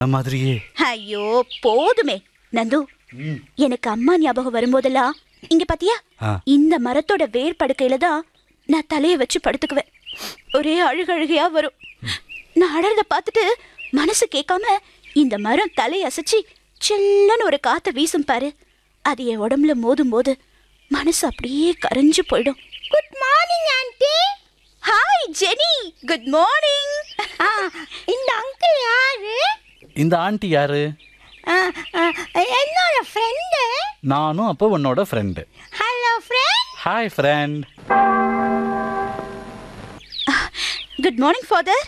அந்த மாதிரியே ஐயோ போதுமே நந்து எனக்கு அம்மா ஞாபகம் வரும்போதெல்லாம் இங்க பாத்தியா ஆ. இந்த மரத்தோட வேர் படுக்கையில தான் நான் தலைய வச்சு படுத்துக்குவேன் ஒரே அழுகழுகையா வரும் நான் அழறத பார்த்துட்டு மனசு கேட்காம இந்த மரம் தலையை அசைச்சு சில்லன்னு ஒரு காத்த வீசும் பாரு அது என் உடம்புல மோதும் போது மனசு அப்படியே கரைஞ்சு போயிடும் good morning aunty hi Jenny good morning இந்த அங்கிள் யாரு இந்த ஆண்டி யாரு ஆ, ஆ, என்னோட ஃப்ரெண்டு நானும் அப்போ உன்னோட friend hello friend hi friend good morning father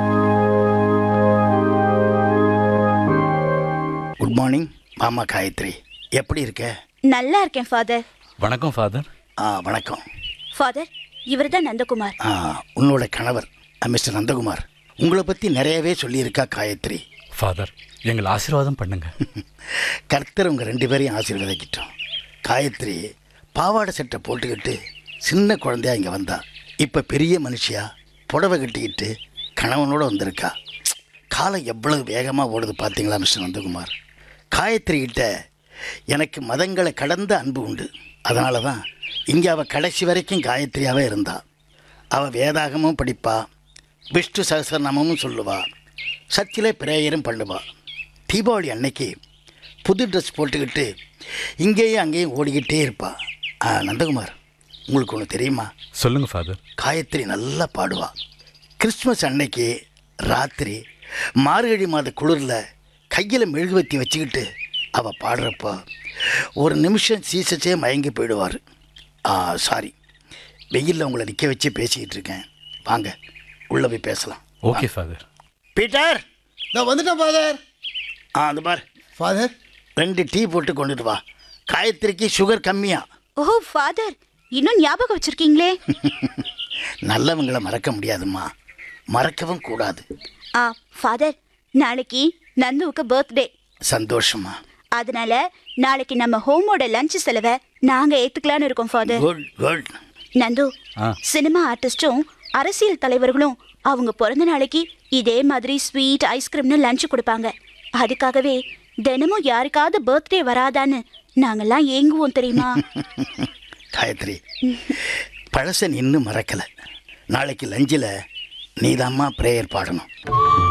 good morning மாமா காயத்ரி எப்படி இருக்க நல்லா இருக்கேன் ஃபாதர் வணக்கம் ஃபாதர் ஆ வணக்கம் ஃபாதர் இவர் தான் நந்தகுமார் ஆ உன்னோட கணவர் ஆ, மிஸ்டர் நந்தகுமார் உங்களை பற்றி நிறையவே சொல்லியிருக்கா காயத்ரி ஃபாதர் எங்களை ஆசீர்வாதம் பண்ணுங்க கர்த்தர் உங்கள் ரெண்டு பேரையும் ஆசீர்வதிக்கிட்டோம் காயத்ரி பாவாடை சட்டை போட்டுக்கிட்டு சின்ன குழந்தையா இங்கே வந்தா இப்போ பெரிய மனுஷியா புடவை கட்டிக்கிட்டு கணவனோட வந்திருக்கா காலம் எவ்வளவு வேகமாக ஓடுது பார்த்தீங்களா மிஸ்டர் நந்தகுமார் காயத்ரி கிட்ட எனக்கு மதங்களை கடந்த அன்பு உண்டு அதனால தான் இங்கே அவள் கடைசி வரைக்கும் காயத்ரியாகவே இருந்தா அவள் வேதாகமும் படிப்பா விஷ்ணு சகசரநாமமும் சொல்லுவா சர்ச்சில் பிரேயரும் பண்ணுவா தீபாவளி அன்னைக்கு புது ட்ரெஸ் போட்டுக்கிட்டு இங்கேயும் அங்கேயும் ஓடிக்கிட்டே இருப்பா ஆ, நந்தகுமார் உங்களுக்கு ஒன்று தெரியுமா சொல்லுங்க ஃபாதர் காயத்ரி நல்லா பாடுவா கிறிஸ்மஸ் அன்னைக்கு ராத்திரி மார்கழி மாத குளிரில் கையில் மெழுகுவத்தி வச்சுக்கிட்டு அவள் பாடுறப்போ ஒரு நிமிஷம் சீசச்சே மயங்கி போயிடுவார் ஆ சாரி வெயிலில் உங்களை நிற்க வச்சு பேசிக்கிட்டு இருக்கேன் வாங்க உள்ளே போய் பேசலாம் ஓகே ஃபாதர் பீட்டர் நான் வந்துட்டேன் ஃபாதர் ஆ அது பார் ஃபாதர் ரெண்டு டீ போட்டு கொண்டுட்டு வா காயத்ரிக்கு சுகர் கம்மியா ஓ ஃபாதர் இன்னும் ஞாபகம் வச்சிருக்கீங்களே நல்லவங்களை மறக்க முடியாதும்மா மறக்கவும் கூடாது ஆ ஃபாதர் நாளைக்கு நந்துவுக்கு பர்த்டே சந்தோஷமா அதனால நாளைக்கு நம்ம ஹோமோட லஞ்ச் செலவை நாங்க ஏத்துக்கலாம்னு இருக்கோம் ஃபாதர் குட் குட் நந்து ஆ. சினிமா ஆர்டிஸ்டும் அரசியல் தலைவர்களும் அவங்க பிறந்த நாளைக்கு இதே மாதிரி ஸ்வீட் ஐஸ்கிரீம்னு லஞ்ச் கொடுப்பாங்க அதுக்காகவே தினமும் யாருக்காவது பர்த்டே வராதான்னு நாங்கெல்லாம் ஏங்குவோம் தெரியுமா காயத்ரி பழச இன்னும் மறக்கலை நாளைக்கு லஞ்சில் நீதாம்மா ப்ரேயர் பாடணும்